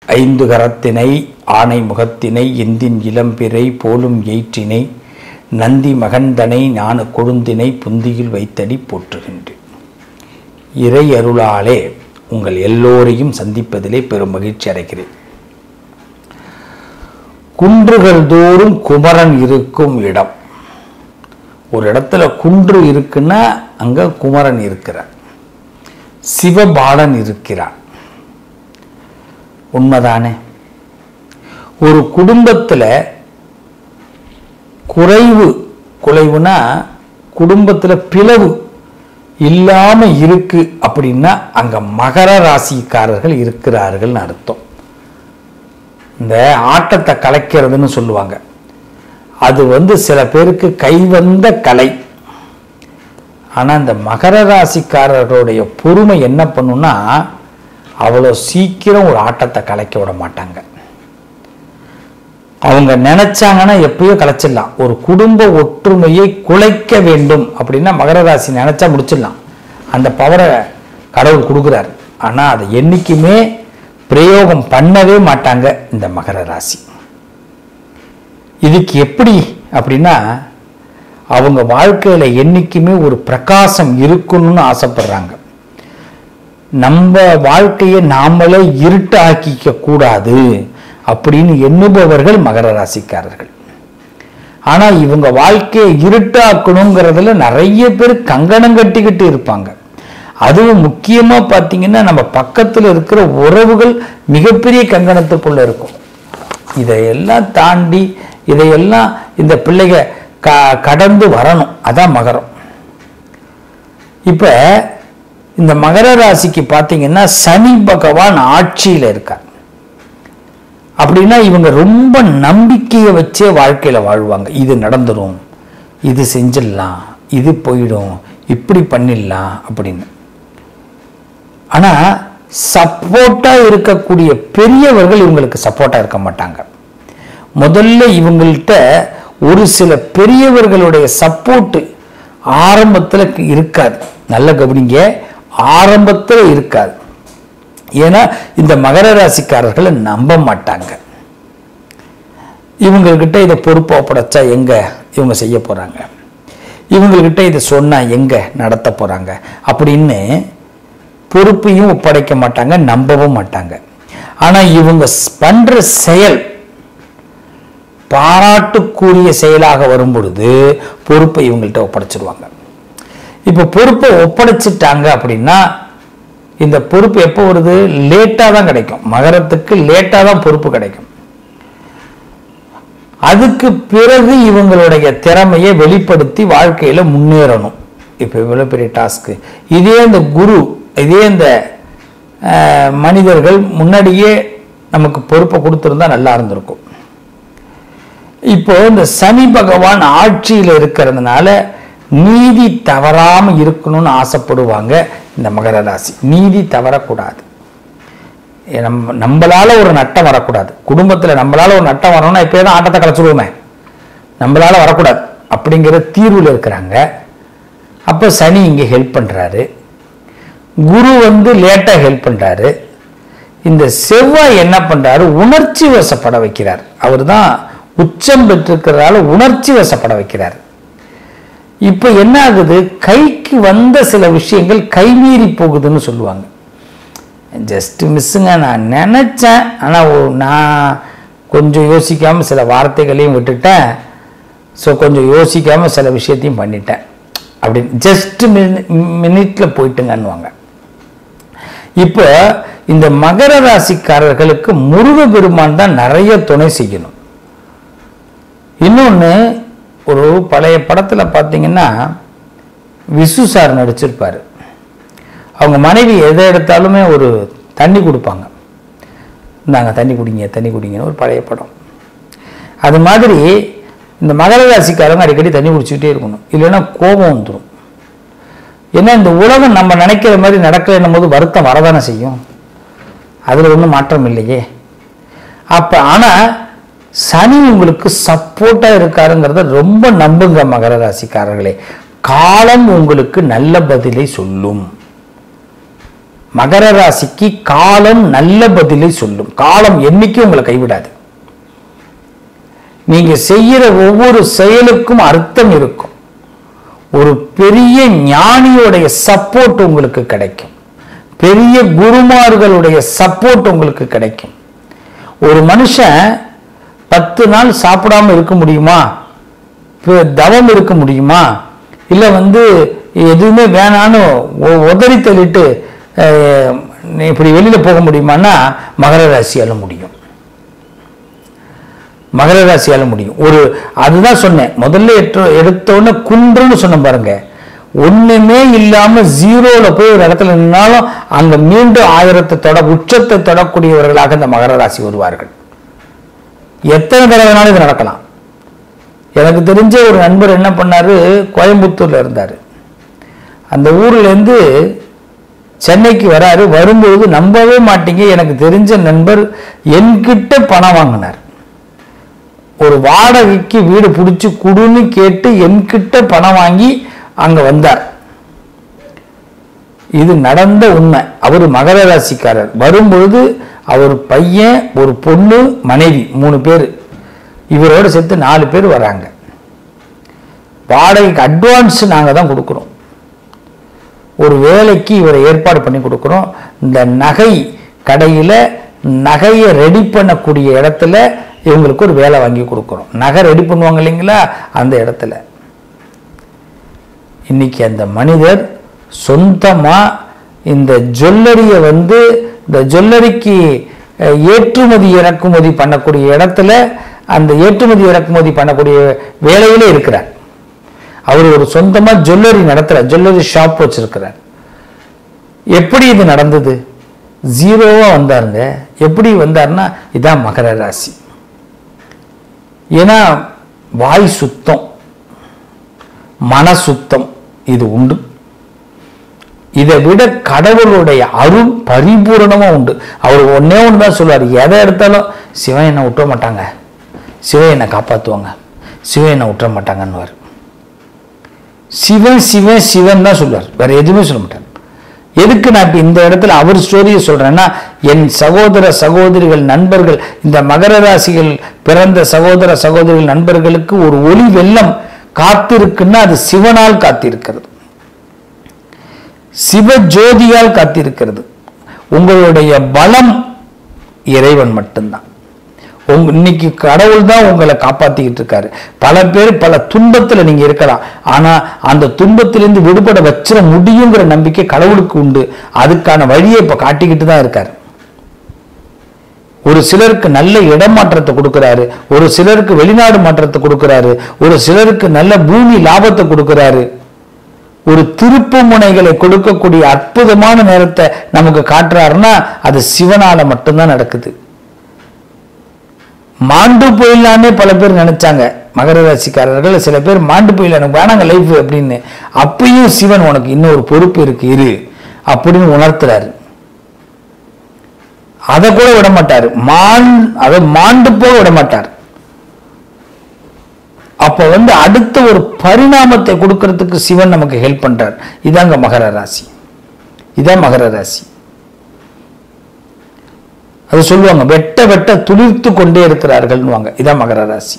ஐந்து கரத்தினை ஆனை முகத்தினை எந்தின் இளம்பிறை போலும் எயிற்றினை நந்தி மகந்தனை ஞான கொழுந்தினை புந்தியில் வைத்தடி போற்றுகின்றேன் இறை அருளாலே உங்கள் எல்லோரையும் சந்திப்பதிலே பெரும் மகிழ்ச்சி அடைகிறேன் குன்றுகள் தோறும் குமரன் இருக்கும் இடம் ஒரு இடத்துல குன்று இருக்குன்னா அங்க குமரன் இருக்கிறார் சிவபாலன் இருக்கிறான் உண்மைதானே ஒரு குடும்பத்துல குறைவு குறைவுனா குடும்பத்துல பிளவு இல்லாம இருக்கு அப்படின்னா அங்க மகர ராசிக்காரர்கள் இருக்கிறார்கள்னு அர்த்தம் இந்த ஆட்டத்தை கலைக்கிறதுன்னு சொல்லுவாங்க அது வந்து சில பேருக்கு கைவந்த கலை ஆனா இந்த மகர ராசிக்காரர்களுடைய பொறுமை என்ன பண்ணுன்னா அவ்வளோ சீக்கிரம் ஒரு ஆட்டத்தை கலைக்க விட மாட்டாங்க அவங்க நினைச்சாங்கன்னா எப்பயோ கலைச்சிடலாம் ஒரு குடும்ப ஒற்றுமையை குலைக்க வேண்டும் அப்படின்னா மகர ராசி நினைச்சா முடிச்சிடலாம் அந்த பவரை கடவுள் கொடுக்குறாரு ஆனா அதை என்னைக்குமே பிரயோகம் பண்ணவே மாட்டாங்க இந்த மகர ராசி இதுக்கு எப்படி அப்படின்னா அவங்க வாழ்க்கையில என்னைக்குமே ஒரு பிரகாசம் இருக்கணும்னு ஆசைப்படுறாங்க நம்ம வாழ்க்கையை நாமளே இருட்டு ஆக்கிக்க கூடாது அப்படின்னு எண்ணுபவர்கள் மகர ராசிக்காரர்கள் ஆனா இவங்க வாழ்க்கையை இருட்டாக்கணுங்கிறதுல நிறைய பேர் கங்கணம் கட்டிக்கிட்டு இருப்பாங்க அதுவும் முக்கியமா பார்த்தீங்கன்னா நம்ம பக்கத்துல இருக்கிற உறவுகள் மிகப்பெரிய கங்கணத்துக்குள்ள இருக்கும் இதையெல்லாம் தாண்டி இதையெல்லாம் இந்த பிள்ளைங்க க கடந்து வரணும் அதான் மகரம் இப்ப இந்த மகர ராசிக்கு பார்த்தீங்கன்னா சனி பகவான் ஆட்சியில் இருக்கார் அப்படின்னா இவங்க ரொம்ப நம்பிக்கையை வச்சே வாழ்க்கையில வாழ்வாங்க இது நடந்துரும் இது செஞ்சிடலாம் இது போயிடும் இப்படி பண்ணிடலாம் அப்படின்னு ஆனா சப்போர்ட்டா இருக்கக்கூடிய பெரியவர்கள் இவங்களுக்கு சப்போர்ட்டா இருக்க மாட்டாங்க முதல்ல இவங்கள்ட்ட ஒரு சில பெரியவர்களுடைய சப்போர்ட் ஆரம்பத்துல இருக்காது நல்ல கவனிங்க ஆரம்பத்துல இருக்காது ஏன்னா இந்த மகர ராசிக்காரர்களை நம்ப மாட்டாங்க இவங்கக்கிட்ட இதை பொறுப்பு ஒப்படைச்சா எங்க இவங்க செய்ய போறாங்க இவங்கக்கிட்ட இதை சொன்னா எங்க நடத்த போறாங்க அப்படின்னு பொறுப்பையும் ஒப்படைக்க மாட்டாங்க நம்பவும் மாட்டாங்க ஆனா இவங்க ஸ்- பண்ற செயல் பாராட்டுக்குரிய செயலாக வரும் பொழுது பொறுப்பை இவங்கள்ட்ட ஒப்படைச்சிடுவாங்க இப்போ பொறுப்பை ஒப்படைச்சிட்டாங்க அப்படின்னா இந்த பொறுப்பு எப்போ வருது லேட்டாக தான் கிடைக்கும் மகரத்துக்கு லேட்டாக தான் பொறுப்பு கிடைக்கும் அதுக்கு பிறகு இவங்களுடைய திறமையை வெளிப்படுத்தி வாழ்க்கையில முன்னேறணும் இப்போ இவ்வளோ பெரிய டாஸ்க்கு இதே இந்த குரு இதே இந்த அஹ், மனிதர்கள் முன்னாடியே நமக்கு பொறுப்பை கொடுத்துருந்தா நல்லா இருந்திருக்கும் இப்போ இந்த சனி பகவான் ஆட்சியில் இருக்கிறதுனால நீதி தவறாம இருக்கணும்னு ஆசைப்படுவாங்க இந்த மகர ராசி நீதி தவறக்கூடாது ஏ, நம்ம நம்மளால ஒரு நட்டம் வரக்கூடாது குடும்பத்துல நம்மளால ஒரு நட்டம் வரணும்னா இப்போ தான் ஆட்டத்தை கலைச்சிடுவோமே நம்மளால வரக்கூடாது அப்படிங்கிற தீர்வில் இருக்கிறாங்க அப்போ சனி இங்கே ஹெல்ப் பண்றாரு குரு வந்து லேட்டா ஹெல்ப் பண்றாரு இந்த செவ்வாய் என்ன பண்றாரு உணர்ச்சி வசப்பட வைக்கிறார் அவர் தான் உச்சம் பெற்றிருக்கிறதால உணர்ச்சி வசப்பட வைக்கிறார் இப்போ என்ன ஆகுது கைக்கு வந்த சில விஷயங்கள் கைமீறி போகுதுன்னு சொல்லுவாங்க ஜஸ்ட் மிஸ்ஸுங்க நான் நினச்சேன் ஆனால் நான் கொஞ்சம் யோசிக்காமல் சில வார்த்தைகளையும் விட்டுட்டேன் ஸோ கொஞ்சம் யோசிக்காமல் சில விஷயத்தையும் பண்ணிட்டேன் அப்படின்னு ஜஸ்ட் மினிட்ல போயிட்டுங்கன்னுவாங்க இப்போ இந்த மகர ராசிக்காரர்களுக்கு முருக பெருமான் தான் நிறைய துணை செய்யணும் இன்னொன்று ஒரு பழைய படத்தில் பார்த்தீங்கன்னா விசு சார் நடிச்சிருப்பாரு அவங்க மனைவி எதை எடுத்தாலுமே ஒரு தண்ணி கொடுப்பாங்க இந்தாங்க தண்ணி குடிங்க தண்ணி குடிங்கன்னு ஒரு பழைய படம் அது மாதிரி இந்த மகர ராசிக்காரங்க அடிக்கடி தண்ணி குடிச்சுக்கிட்டே இருக்கணும் இல்லைன்னா கோபம் வந்துடும் ஏன்னா இந்த உலகம் நம்ம நினைக்கிற மாதிரி நடக்கலைன்னும் போது வருத்தம் வரதானே செய்யும் அதில் ஒன்றும் மாற்றம் இல்லையே அப்போ ஆனால் சனி உங்களுக்கு சப்போர்ட்டாக இருக்காருங்கிறத ரொம்ப நம்புங்க மகர ராசிக்காரர்களே காலம் உங்களுக்கு நல்ல பதிலை சொல்லும் மகர ராசிக்கு காலம் நல்ல பதிலை சொல்லும் காலம் என்னைக்கும் உங்களை கைவிடாது நீங்க செய்யற ஒவ்வொரு செயலுக்கும் அர்த்தம் இருக்கும் ஒரு பெரிய ஞானியுடைய சப்போர்ட் உங்களுக்கு கிடைக்கும் பெரிய குருமார்களுடைய சப்போர்ட் உங்களுக்கு கிடைக்கும் ஒரு மனுஷன் பத்து நாள் சாப்பிடாம இருக்க முடியுமா இப்ப தவம் இருக்க முடியுமா இல்லை வந்து எதுவுமே வேணான்னு ஒ- உதறி தள்ளிட்டு அஹ், நீ இப்படி வெளியில போக முடியுமான்னா மகர ராசியால முடியும் மகர ராசியால முடியும் ஒரு அதுதான் சொன்னேன் முதல்ல எடுத்த எடுத்த உடனே குன்றுன்னு சொன்ன பாருங்க ஒண்ணுமே இல்லாம ஜீரோல போய் ஒரு இடத்துல நின்னாலும் அங்க மீண்டும் ஆயிரத்தை தொட உச்சத்தை தொடக்கூடியவர்களாக இந்த மகர ராசி வருவார்கள் எத்தனை தடவை வேணாலும் இது நடக்கலாம் எனக்கு தெரிஞ்ச ஒரு நண்பர் என்ன பண்ணாரு கோயம்புத்தூர்ல இருந்தாரு அந்த ஊர்ல இருந்து சென்னைக்கு வராரு வரும்பொழுது நம்பவே மாட்டீங்க எனக்கு தெரிஞ்ச நண்பர் என்கிட்ட பணம் வாங்கினார் ஒரு வாடகைக்கு வீடு பிடிச்சி குடுன்னு கேட்டு என்கிட்ட பணம் வாங்கி அங்க வந்தார் இது நடந்த உண்மை அவர் மகர ராசிக்காரர் வரும்பொழுது அவர் பையன் ஒரு பொண்ணு மனைவி மூணு பேர் இவரோட சேர்த்து நாலு பேர் வராங்க வாடகைக்கு அட்வான்ஸ் நாங்கள் தான் கொடுக்குறோம் ஒரு வேலைக்கு இவரை ஏற்பாடு பண்ணி கொடுக்குறோம் இந்த நகை கடையில் நகையை ரெடி பண்ணக்கூடிய இடத்துல இவங்களுக்கு ஒரு வேலை வாங்கி கொடுக்குறோம் நகை ரெடி பண்ணுவாங்க இல்லைங்களா அந்த இடத்துல இன்னைக்கு அந்த மனிதர் சொந்தமா இந்த ஜுவல்லரியை வந்து இந்த ஜுவல்லரிக்கு அஹ், ஏற்றுமதி இறக்குமதி பண்ணக்கூடிய இடத்துல அந்த ஏற்றுமதி இறக்குமதி பண்ணக்கூடிய வேலையில இருக்கிறார் அவர் ஒரு சொந்தமா ஜுவல்லரி நடத்துறார் ஜுவல்லரி ஷாப் வச்சிருக்கிறார் எப்படி இது நடந்தது ஜீரோவா வந்தாருங்க எப்படி வந்தாருன்னா இதான் மகர ராசி ஏன்னா வாய் சுத்தம் மன சுத்தம் இது உண்டு இதை விட கடவுளுடைய அருள் பரிபூரணமா உண்டு அவர் ஒன்னே ஒன்று தான் சொல்லுவார் எதை எடுத்தாலும் சிவன் என்னை விட்டுற மாட்டாங்க சிவன் என்னை காப்பாற்றுவாங்க சிவன் என்னை விட்டுற மாட்டாங்கன்னுவார் சிவன் சிவன் சிவன் தான் சொல்லுவார் வேற எதுவுமே சொல்ல மாட்டார் எதுக்கு நான் இப்ப இந்த இடத்துல அவர் ஸ்டோரியை சொல்றேன்னா என் சகோதர சகோதரிகள் நண்பர்கள் இந்த மகர ராசிகள் பிறந்த சகோதர சகோதரிகள் நண்பர்களுக்கு ஒரு ஒளி வெள்ளம் காத்திருக்குன்னா அது சிவனால் காத்திருக்கிறது சிவ ஜோதியால் காத்திருக்கிறது உங்களுடைய பலம் இறைவன் மட்டும்தான் உங்க இன்னைக்கு கடவுள் தான் உங்களை காப்பாத்திக்கிட்டு இருக்காரு பல பேர் பல துன்பத்துல நீங்க இருக்கலாம் ஆனா அந்த துன்பத்திலிருந்து விடுபட வச்சிட முடியுங்கிற நம்பிக்கை கடவுளுக்கு உண்டு அதுக்கான வழியை இப்ப காட்டிக்கிட்டு தான் இருக்காரு ஒரு சிலருக்கு நல்ல இடமாற்றத்தை கொடுக்கிறாரு ஒரு சிலருக்கு வெளிநாடு மாற்றத்தை கொடுக்கிறாரு ஒரு சிலருக்கு நல்ல பூமி லாபத்தை கொடுக்கிறாரு ஒரு திருப்பு முனைகளை கொடுக்கக்கூடிய அற்புதமான நேரத்தை நமக்கு காட்டுறாருன்னா அது சிவனால மட்டும்தான் நடக்குது மாண்டு போயிடலான்னே பல பேர் நினைச்சாங்க மகர ராசிக்காரர்கள் சில பேர் மாண்டு போயிடலாம் எனக்கு வேணாங்க லைஃப் அப்படின்னு அப்பயும் சிவன் உனக்கு இன்னொரு பொறுப்பு இருக்கு இரு அப்படின்னு உணர்த்துறாரு அதை கூட விட மாட்டாரு மான் அதை மாண்டு போக விட மாட்டார் அப்ப வந்து அடுத்த ஒரு பரிணாமத்தை கொடுக்கறதுக்கு சிவன் நமக்கு ஹெல்ப் பண்றார் இதாங்க மகர ராசி இதான் மகர ராசி அது சொல்லுவாங்க வெட்ட வெட்ட துளிர்த்து கொண்டே இருக்கிறார்கள்னுவாங்க இதான் மகர ராசி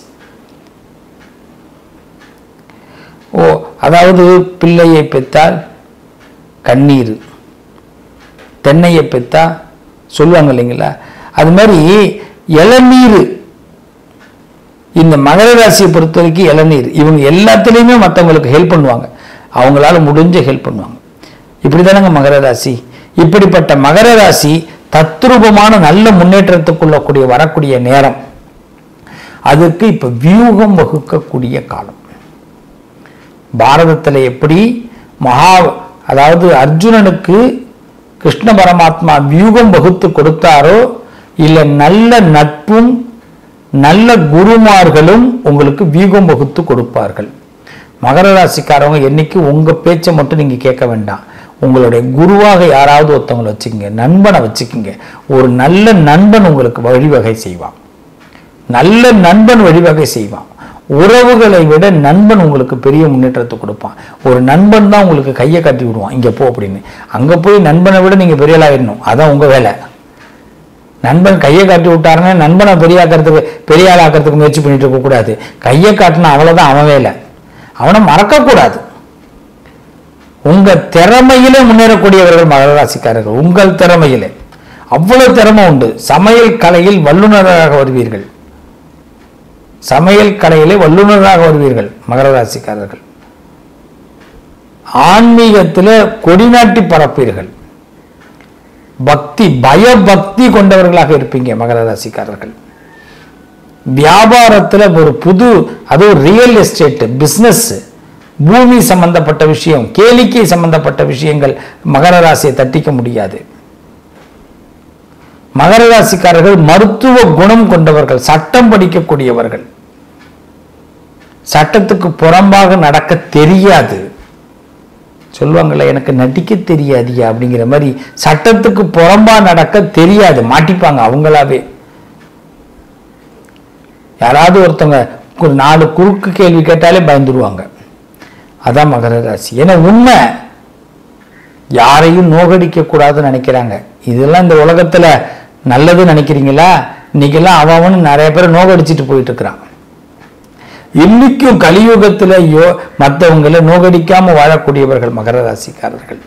ஓ அதாவது பிள்ளையை பெற்றால் கண்ணீர் தென்னையை பெத்தா சொல்லுவாங்க இல்லைங்களா அது மாதிரி இளநீர் இந்த மகர ராசியை பொறுத்த வரைக்கும் இளநீர் இவங்க எல்லாத்துலேயுமே மற்றவங்களுக்கு ஹெல்ப் பண்ணுவாங்க அவங்களால முடிஞ்ச ஹெல்ப் பண்ணுவாங்க இப்படி தானங்க மகர ராசி இப்படிப்பட்ட மகர ராசி தத்ரூபமான நல்ல முன்னேற்றத்துக்குள்ளக்கூடிய வரக்கூடிய நேரம் அதுக்கு இப்ப வியூகம் வகுக்கக்கூடிய காலம் பாரதத்தில் எப்படி மகா அதாவது அர்ஜுனனுக்கு கிருஷ்ண பரமாத்மா வியூகம் வகுத்து கொடுத்தாரோ இல்லை நல்ல நட்பும் நல்ல குருமார்களும் உங்களுக்கு வியூகம் வகுத்து கொடுப்பார்கள் மகர ராசிக்காரவங்க என்னைக்கு உங்க பேச்சை மட்டும் நீங்க கேட்க வேண்டாம் உங்களுடைய குருவாக யாராவது ஒருத்தவங்களை வச்சுக்கோங்க நண்பனை வச்சுக்கோங்க ஒரு நல்ல நண்பன் உங்களுக்கு வழிவகை செய்வான் நல்ல நண்பன் வழிவகை செய்வான் உறவுகளை விட நண்பன் உங்களுக்கு பெரிய முன்னேற்றத்தை கொடுப்பான் ஒரு நண்பன் தான் உங்களுக்கு கையை காட்டி விடுவான் இங்க போ அப்படின்னு அங்க போய் நண்பனை விட நீங்க பெரிய ஆளாயிடணும் அதான் உங்க வேலை நண்பன் கையை காட்டி விட்டாருன்னா நண்பனை பெரிய ஆக்கிறதுக்கு பெரிய ஆள் ஆக்கிறதுக்கு முயற்சி பண்ணிட்டு இருக்க கூடாது கையை காட்டினா அவ்வளவுதான் அவன் வேலை அவனை மறக்கக்கூடாது உங்க திறமையிலே முன்னேறக்கூடியவர்கள் மகர ராசிக்காரர்கள் உங்கள் திறமையிலே அவ்வளவு திறமை உண்டு சமையல் கலையில் வல்லுநராக வருவீர்கள் சமையல் கலையிலே வல்லுநராக வருவீர்கள் மகர ராசிக்காரர்கள் ஆன்மீகத்தில் கொடிநாட்டி பரப்பீர்கள் பக்தி பயபக்தி கொண்டவர்களாக இருப்பீங்க மகர ராசிக்காரர்கள் வியாபாரத்தில் ஒரு புது அதுவும் ரியல் எஸ்டேட் பிஸ்னஸ் பூமி சம்பந்தப்பட்ட விஷயம் கேளிக்கை சம்பந்தப்பட்ட விஷயங்கள் மகர ராசியை தட்டிக்க முடியாது மகர ராசிக்காரர்கள் மருத்துவ குணம் கொண்டவர்கள் சட்டம் படிக்கக்கூடியவர்கள் சட்டத்துக்கு புறம்பாக நடக்க தெரியாது சொல்லுவாங்கல்ல எனக்கு நடிக்க தெரியாதியா அப்படிங்கிற மாதிரி சட்டத்துக்கு புறம்பா நடக்க தெரியாது மாட்டிப்பாங்க அவங்களாவே யாராவது ஒருத்தவங்க ஒரு நாலு குறுக்கு கேள்வி கேட்டாலே பயந்துருவாங்க அதான் மகர ராசி ஏன்னா உண்மை யாரையும் நோகடிக்க கூடாதுன்னு நினைக்கிறாங்க இதெல்லாம் இந்த உலகத்துல நல்லது நினைக்கிறீங்களா இன்னைக்கெல்லாம் அவன் அவன் நிறைய பேர் நோகடிச்சிட்டு போயிட்டு இருக்கிறான் இன்னைக்கும் கலியுகத்துல யோ மற்றவங்களை நோகடிக்காம வாழக்கூடியவர்கள் மகர ராசிக்காரர்கள்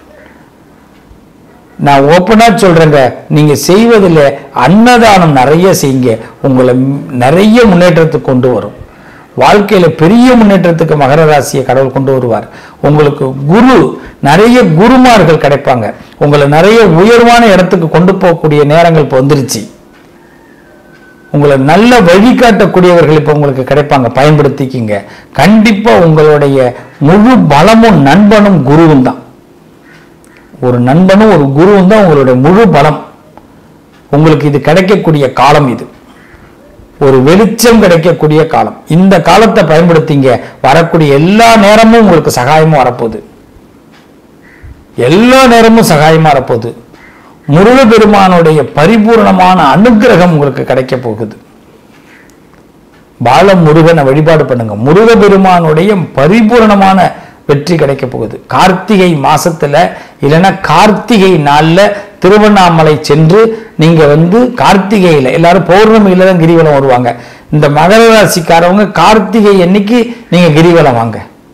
நான் ஓப்பனா சொல்றேங்க நீங்க செய்வதில் அன்னதானம் நிறைய செய்யுங்க உங்களை ம்- நிறைய முன்னேற்றத்துக்கு கொண்டு வரும் வாழ்க்கையில பெரிய முன்னேற்றத்துக்கு மகர ராசியை கடவுள் கொண்டு வருவார் உங்களுக்கு குரு நிறைய குருமார்கள் கிடைப்பாங்க உங்களை நிறைய உயர்வான இடத்துக்கு கொண்டு போகக்கூடிய நேரங்கள் இப்போ வந்துருச்சு உங்களை நல்ல வழிகாட்டக்கூடியவர்கள் இப்போ உங்களுக்கு கிடைப்பாங்க பயன்படுத்திக்கிங்க கண்டிப்பா உங்களுடைய முழு பலமும் நண்பனும் குருவும் தான் ஒரு நண்பனும் ஒரு குருவும் தான் உங்களுடைய முழு பலம் உங்களுக்கு இது கிடைக்கக்கூடிய காலம் இது ஒரு வெளிச்சம் கிடைக்கக்கூடிய காலம் இந்த காலத்தை பயன்படுத்திங்க வரக்கூடிய எல்லா நேரமும் உங்களுக்கு சகாயமும் வரப்போகுது எல்லா நேரமும் சகாயமா வரப்போகுது முருகப்பெருமானுடைய பரிபூரணமான அனுக்கிரகம் உங்களுக்கு கிடைக்க போகுது பால முருகனை வழிபாடு பண்ணுங்க முருகப்பெருமானுடைய பரிபூரணமான வெற்றி கிடைக்க போகுது கார்த்திகை மாசத்துல இல்லைன்னா கார்த்திகை நாள்ல திருவண்ணாமலை சென்று நீங்க வந்து கார்த்திகையில எல்லாரும் பௌர்ணமியில தான் கிரிவலம் வருவாங்க இந்த மகர ராசிக்காரவங்க கார்த்திகை அன்னைக்கு நீங்க கிரிவலம் வாங்க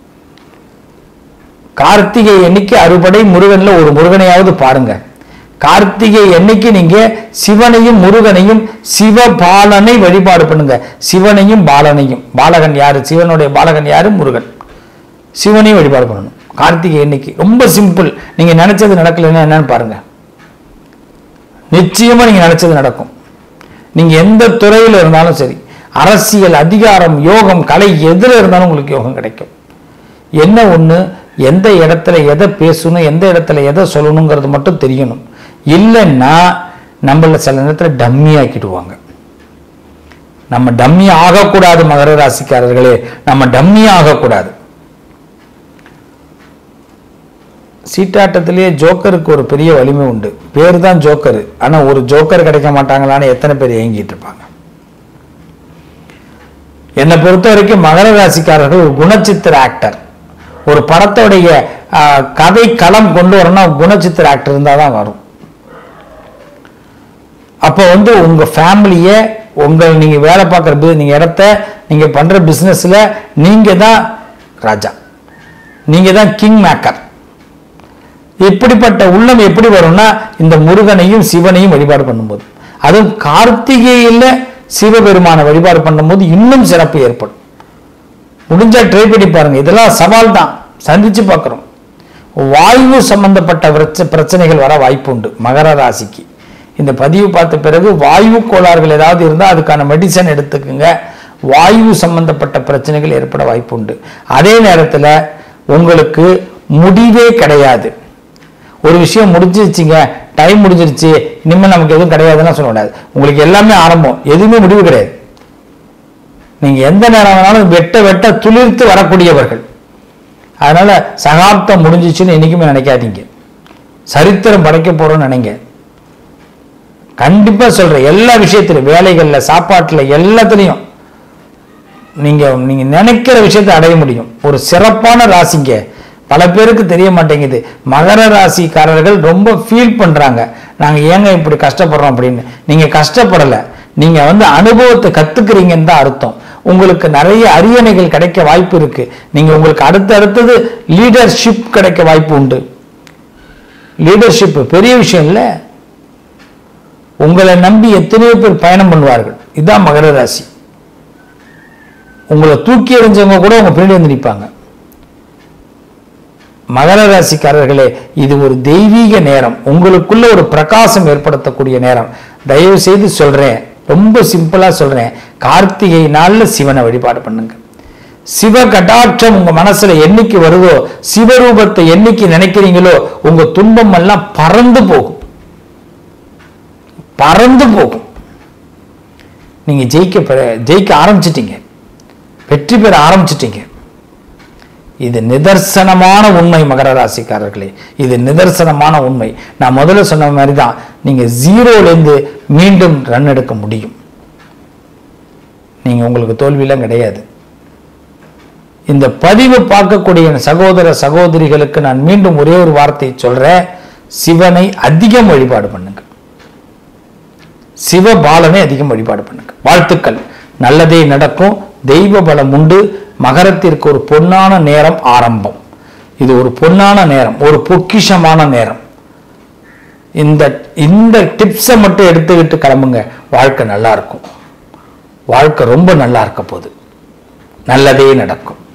கார்த்திகை அன்னைக்கு அறுபடை முருகன்ல ஒரு முருகனையாவது பாருங்க கார்த்திகை அன்னைக்கு நீங்க சிவனையும் முருகனையும் சிவபாலனை வழிபாடு பண்ணுங்க சிவனையும் பாலனையும் பாலகன் யாரு சிவனுடைய பாலகன் யாரு முருகன் சிவனையும் வழிபாடு பண்ணணும் கார்த்திகை அன்னைக்கு ரொம்ப சிம்பிள் நீங்க நினைச்சது நடக்கலைன்னா என்னன்னு பாருங்க நிச்சயமா நீங்க நினைச்சது நடக்கும் நீங்க எந்த துறையில இருந்தாலும் சரி அரசியல் அதிகாரம் யோகம் கலை எதுல இருந்தாலும் உங்களுக்கு யோகம் கிடைக்கும் என்ன ஒண்ணு எந்த இடத்துல எதை பேசணும் எந்த இடத்துல எதை சொல்லணுங்கிறது மட்டும் தெரியணும் இல்லைன்னா நம்மள சில நேரத்தில் டம்மி ஆக்கிடுவாங்க நம்ம டம்மி ஆகக்கூடாது மகர ராசிக்காரர்களே நம்ம டம்மி ஆகக்கூடாது சீட்டாட்டத்திலேயே ஜோக்கருக்கு ஒரு பெரிய வலிமை உண்டு பேர் தான் ஜோக்கர் ஆனா ஒரு ஜோக்கர் கிடைக்க மாட்டாங்களான்னு எத்தனை பேர் ஏங்கிட்டு இருப்பாங்க என்னை பொறுத்த வரைக்கும் மகர ராசிக்காரர்கள் ஒரு குணச்சித்திர ஆக்டர் ஒரு படத்தோடைய ஆஹ், கதை களம் கொண்டு வரணும்னா குணச்சித்திர ஆக்டர் இருந்தால் தான் வரும் அப்போ வந்து உங்க ஃபேமிலியை உங்கள் நீங்க வேலை பார்க்குற பி- நீங்க இடத்த நீங்க பண்ற பிசினஸ்ல நீங்க தான் ராஜா நீங்க தான் கிங் மேக்கர் இப்படிப்பட்ட உள்ளம் எப்படி வரும்னா இந்த முருகனையும் சிவனையும் வழிபாடு பண்ணும்போது அதுவும் கார்த்திகையில சிவபெருமான வழிபாடு பண்ணும்போது இன்னும் சிறப்பு ஏற்படும் முடிஞ்சா ட்ரை பண்ணி பாருங்க இதெல்லாம் சவால் தான் சந்திச்சு பார்க்குறோம் வாயு சம்பந்தப்பட்ட பிரச்ச- பிரச்சனைகள் வர வாய்ப்பு உண்டு மகர ராசிக்கு இந்த பதிவு பார்த்த பிறகு வாயு கோளாறுகள் ஏதாவது இருந்தால் அதுக்கான மெடிசன் எடுத்துக்குங்க வாயு சம்பந்தப்பட்ட பிரச்சனைகள் ஏற்பட வாய்ப்பு உண்டு அதே நேரத்தில் உங்களுக்கு முடிவே கிடையாது ஒரு விஷயம் முடிஞ்சிருச்சுங்க டைம் முடிஞ்சிருச்சு இனிமேல் நமக்கு எதுவும் கிடையாதுன்னா சொல்ல முடியாது உங்களுக்கு எல்லாமே ஆரம்பம் எதுவுமே முடிவு கிடையாது நீங்க எந்த நேரம் வேணாலும் வெட்ட வெட்ட துளிர்த்து வரக்கூடியவர்கள் அதனால சகாப்தம் முடிஞ்சிச்சுன்னு என்னைக்குமே நினைக்காதீங்க சரித்திரம் படைக்க போறோம்னு நினைங்க கண்டிப்பா சொல்றேன் எல்லா விஷயத்திலும் வேலைகள்ல சாப்பாட்டுல எல்லாத்துலயும் நீங்க நீங்க நினைக்கிற விஷயத்தை அடைய முடியும் ஒரு சிறப்பான ராசிங்க பல பேருக்கு தெரிய மாட்டேங்குது மகர ராசிக்காரர்கள் ரொம்ப ஃபீல் பண்றாங்க நாங்க ஏங்க இப்படி கஷ்டப்படுறோம் அப்படின்னு நீங்க கஷ்டப்படல நீங்க வந்து அனுபவத்தை கத்துக்கிறீங்கன்னு தான் அர்த்தம் உங்களுக்கு நிறைய அரியணைகள் கிடைக்க வாய்ப்பு இருக்கு நீங்க உங்களுக்கு அடுத்து அடுத்தது லீடர்ஷிப் கிடைக்க வாய்ப்பு உண்டு லீடர்ஷிப் பெரிய விஷயம் இல்லை உங்களை நம்பி எத்தனையோ பேர் பயணம் பண்ணுவார்கள் இதுதான் மகர ராசி உங்களை தூக்கி எறிஞ்சவங்க கூட உங்க பின்னாடி வந்து நிற்பாங்க மகர ராசிக்காரர்களே இது ஒரு தெய்வீக நேரம் உங்களுக்குள்ள ஒரு பிரகாசம் ஏற்படுத்தக்கூடிய நேரம் தயவு செய்து சொல்றேன் ரொம்ப சிம்பிளா சொல்றேன் கார்த்திகை நாள்ல சிவனை வழிபாடு பண்ணுங்க சிவ கடாட்சம் உங்க மனசுல என்னைக்கு வருதோ சிவரூபத்தை என்னைக்கு நினைக்கிறீங்களோ உங்க துன்பம் எல்லாம் பறந்து போகும் பறந்து போகும் நீங்க ஜெயிக்க பெற- ஜெயிக்க ஆரம்பிச்சிட்டீங்க வெற்றி பெற ஆரம்பிச்சிட்டீங்க இது நிதர்சனமான உண்மை மகர ராசிக்காரர்களே இது நிதர்சனமான உண்மை நான் முதல்ல சொன்ன மாதிரி தான் நீங்க ஜீரோலேருந்து மீண்டும் ரன் எடுக்க முடியும் நீங்க உங்களுக்கு தோல்வியெல்லாம் கிடையாது இந்த பதிவு பார்க்கக்கூடிய என் சகோதர சகோதரிகளுக்கு நான் மீண்டும் ஒரே ஒரு வார்த்தை சொல்றேன் சிவனை அதிகம் வழிபாடு பண்ணுங்க சிவபாலனை அதிகம் வழிபாடு பண்ணுங்க வாழ்த்துக்கள் நல்லதே நடக்கும் தெய்வ பலம் உண்டு மகரத்திற்கு ஒரு பொன்னான நேரம் ஆரம்பம் இது ஒரு பொன்னான நேரம் ஒரு பொக்கிஷமான நேரம் இந்த இந்த டிப்ஸை மட்டும் எடுத்துக்கிட்டு கிளம்புங்க வாழ்க்கை நல்லா இருக்கும் வாழ்க்கை ரொம்ப நல்லா இருக்க போகுது நல்லதே நடக்கும்